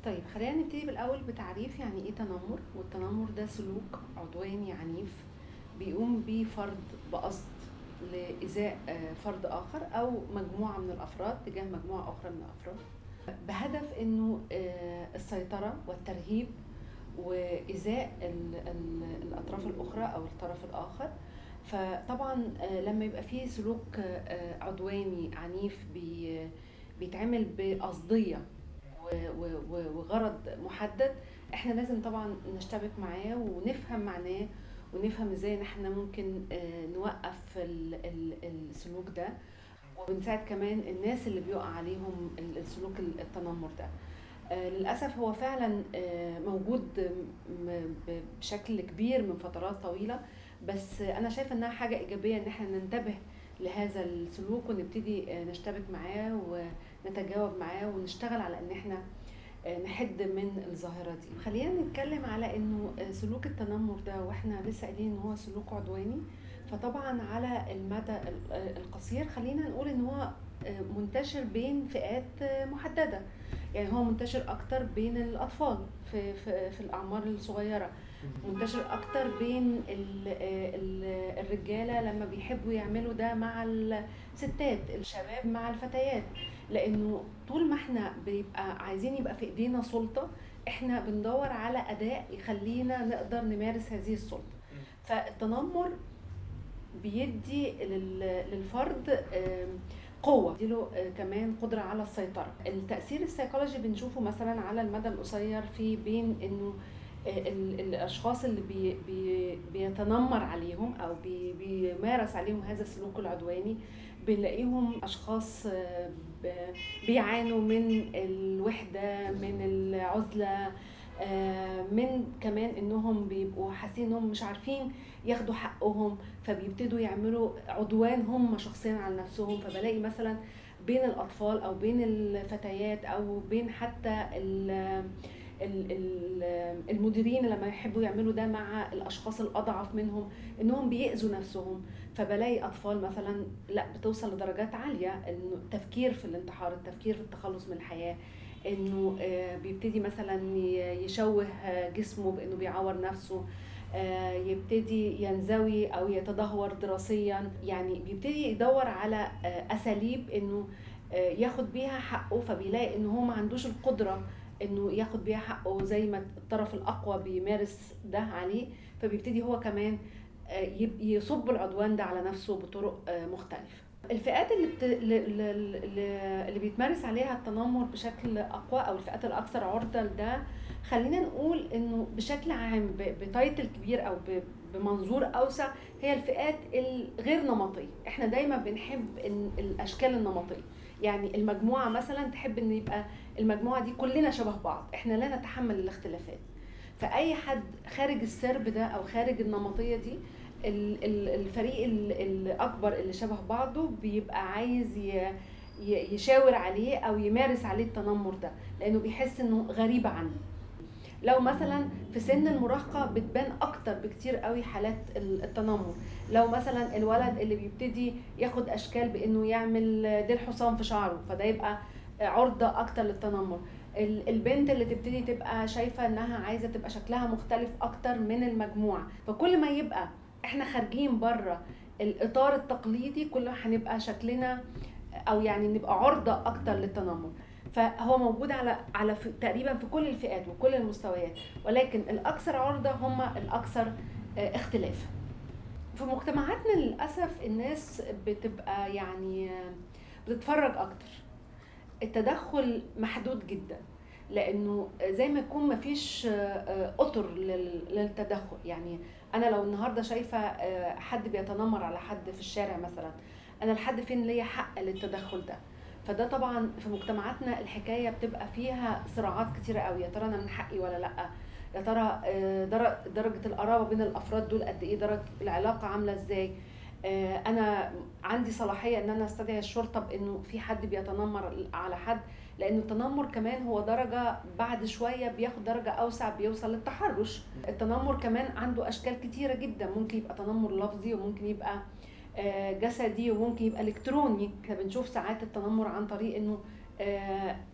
طيب خلينا نبتدي بالأول بتعريف يعني إيه تنمر والتنمر ده سلوك عدواني عنيف بيقوم بيه فرد بقصد لإيذاء آه، فرد آخر أو مجموعة من الأفراد تجاه مجموعة أخرى من الأفراد بهدف إنه آه، السيطرة والترهيب وإيذاء ال- ال- الأطراف الأخرى أو الطرف الآخر فطبعا آه، لما يبقى فيه سلوك آه، عدواني عنيف بي- بيتعمل بقصدية و- و- و- وغرض محدد احنا لازم طبعا نشتبك معاه ونفهم معناه ونفهم ازاي ان احنا ممكن آه، نوقف ال- ال- السلوك ده وبنساعد كمان الناس اللي بيقع عليهم ال- السلوك ال- التنمر ده آه، للأسف هو فعلا آه، موجود م- ب- بشكل كبير من فترات طويلة بس أنا شايفة إنها حاجة إيجابية إن احنا ننتبه لهذا السلوك ونبتدي آه، نشتبك معاه ونتجاوب معاه ونشتغل على إن احنا آه، نحد من الظاهرة دي خلينا نتكلم على إنه آه، سلوك التنمر ده وإحنا لسه قايلين إن هو سلوك عدواني فطبعا على المدى ال- آه، القصير خلينا نقول إن هو آه، منتشر بين فئات آه، محددة يعني هو منتشر اكتر بين الاطفال في في, في الاعمار الصغيره منتشر اكتر بين ال ال الرجاله لما بيحبوا يعملوا ده مع الستات الشباب مع الفتيات لانه طول ما احنا بيبقى عايزين يبقى في ايدينا سلطه احنا بندور على اداء يخلينا نقدر نمارس هذه السلطه فالتنمر بيدي لل- للفرد آم، قوه يديله آه، كمان قدره على السيطره التاثير السيكولوجي بنشوفه مثلا على المدى القصير في بين انه آه، ال- الاشخاص اللي بي بي بيتنمر عليهم او بي بيمارس عليهم هذا السلوك العدواني بنلاقيهم اشخاص آه، ب- بيعانوا من الوحده من العزله آه، من كمان انهم بيبقوا حاسين انهم مش عارفين ياخدوا حقهم فبيبتدوا يعملوا عدوان هم شخصيا على نفسهم فبلاقي مثلا بين الاطفال او بين الفتيات او بين حتى ال ال- ال- المديرين لما يحبوا يعملوا ده مع الاشخاص الاضعف منهم انهم بيأذوا نفسهم فبلاقي اطفال مثلا لا بتوصل لدرجات عاليه انه التفكير في الانتحار التفكير في التخلص من الحياه انه آه، بيبتدي مثلا ي- يشوه آه، جسمه بانه بيعور نفسه آه، يبتدي ينزوي او يتدهور دراسيا يعني بيبتدي يدور على آه، اساليب انه آه، ياخد بيها حقه فبيلاقي انه هو ما عندوش القدره انه ياخد بيها حقه زي ما الطرف الاقوى بيمارس ده عليه فبيبتدي هو كمان آه، يب- يصب العدوان ده على نفسه بطرق آه، مختلفه الفئات اللي بت... اللي- اللي اللي بيتمارس عليها التنمر بشكل اقوى او الفئات الاكثر عرضه لده خلينا نقول انه بشكل عام ب- بتايتل كبير او ب- بمنظور اوسع هي الفئات الغير نمطيه احنا دايما بنحب إن الاشكال النمطيه يعني المجموعه مثلا تحب ان يبقى المجموعه دي كلنا شبه بعض احنا لا نتحمل الاختلافات فاي حد خارج السرب ده او خارج النمطيه دي ال- ال- الفريق ال- الاكبر اللي شبه بعضه بيبقى عايز ي- ي- يشاور عليه او يمارس عليه التنمر ده لانه بيحس انه غريب عنه لو مثلا في سن المراهقه بتبان اكتر بكتير قوي حالات ال- التنمر لو مثلا الولد اللي بيبتدي ياخد اشكال بانه يعمل ديل حصان في شعره فده يبقى عرضه اكتر للتنمر ال- البنت اللي تبتدي تبقى شايفه انها عايزه تبقى شكلها مختلف اكتر من المجموعه فكل ما يبقى احنا خارجين بره الاطار التقليدي كل ما هنبقى شكلنا او يعني نبقى عرضه اكتر للتنمر فهو موجود على على في تقريبا في كل الفئات وكل المستويات ولكن الاكثر عرضه هم الاكثر آه، اختلافا في مجتمعاتنا للاسف الناس بتبقى يعني آه، بتتفرج اكتر التدخل محدود جدا لانه زي ما يكون مفيش آه، آه، اطر لل- للتدخل يعني انا لو النهارده شايفه آه، حد بيتنمر على حد في الشارع مثلا انا لحد فين ليا حق للتدخل ده فده طبعا في مجتمعاتنا الحكايه بتبقى فيها صراعات كتيره قوي يا ترى انا من حقي ولا لا يا ترى آه، در- درجه القرابه بين الافراد دول قد ايه درجه العلاقه عامله ازاي آه، انا عندي صلاحيه ان انا استدعي الشرطه بانه في حد بيتنمر على حد لان التنمر كمان هو درجه بعد شويه بياخد درجه اوسع بيوصل للتحرش التنمر كمان عنده اشكال كتيره جدا ممكن يبقى تنمر لفظي وممكن يبقى آه، جسدي وممكن يبقى الكتروني احنا بنشوف ساعات التنمر عن طريق انه آه،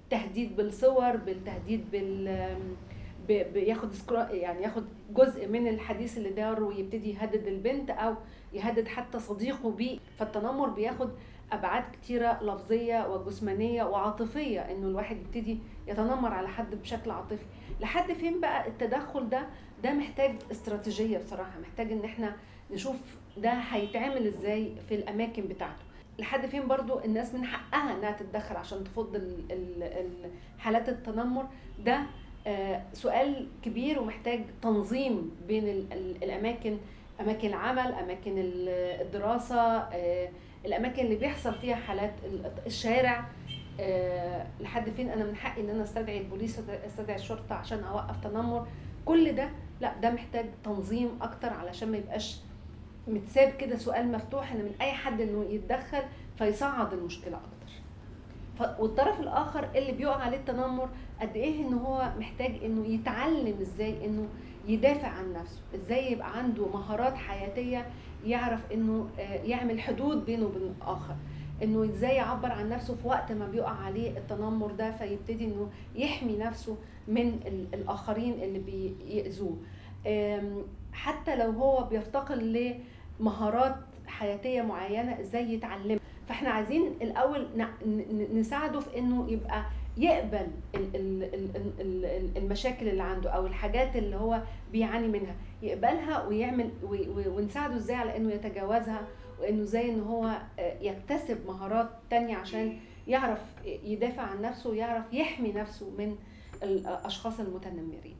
بالتهديد بالصور بالتهديد بال ب- بياخد سكرا يعني ياخد جزء من الحديث اللي دار ويبتدي يهدد البنت او يهدد حتى صديقه بيه فالتنمر بياخد ابعاد كتيره لفظيه وجسمانيه وعاطفيه انه الواحد يبتدي يتنمر على حد بشكل عاطفي لحد فين بقى التدخل ده ده محتاج استراتيجيه بصراحه محتاج ان احنا نشوف ده هيتعمل ازاي في الاماكن بتاعته لحد فين برضو الناس من حقها انها تتدخل عشان تفض ال- ال- ال- حالات التنمر ده آه، سؤال كبير ومحتاج تنظيم بين ال- ال- الاماكن اماكن العمل اماكن ال- الدراسه آه، الاماكن اللي بيحصل فيها حالات ال- الشارع آه، لحد فين انا من حقي ان انا استدعي البوليس استدعي الشرطه عشان اوقف تنمر كل ده لا ده محتاج تنظيم اكتر علشان ما يبقاش متساب كده سؤال مفتوح ان من اي حد انه يتدخل فيصعد المشكله اكتر ف- والطرف الاخر اللي بيقع عليه التنمر قد ايه ان هو محتاج انه يتعلم ازاي انه يدافع عن نفسه ازاي يبقى عنده مهارات حياتيه يعرف انه آه، يعمل حدود بينه وبين الاخر انه ازاي يعبر عن نفسه في وقت ما بيقع عليه التنمر ده فيبتدي انه يحمي نفسه من ال- الاخرين اللي بيأذوه آم، حتى لو هو بيفتقر لمهارات حياتيه معينه ازاي يتعلم فاحنا عايزين الاول ن- ن- نساعده في انه يبقى يقبل ال- ال- ال- ال- ال- المشاكل اللي عنده او الحاجات اللي هو بيعاني منها يقبلها ويعمل و- و- ونساعده ازاي على انه يتجاوزها وانه ازاي ان هو آه، يكتسب مهارات تانية عشان يعرف يدافع عن نفسه ويعرف يحمي نفسه من الاشخاص المتنمرين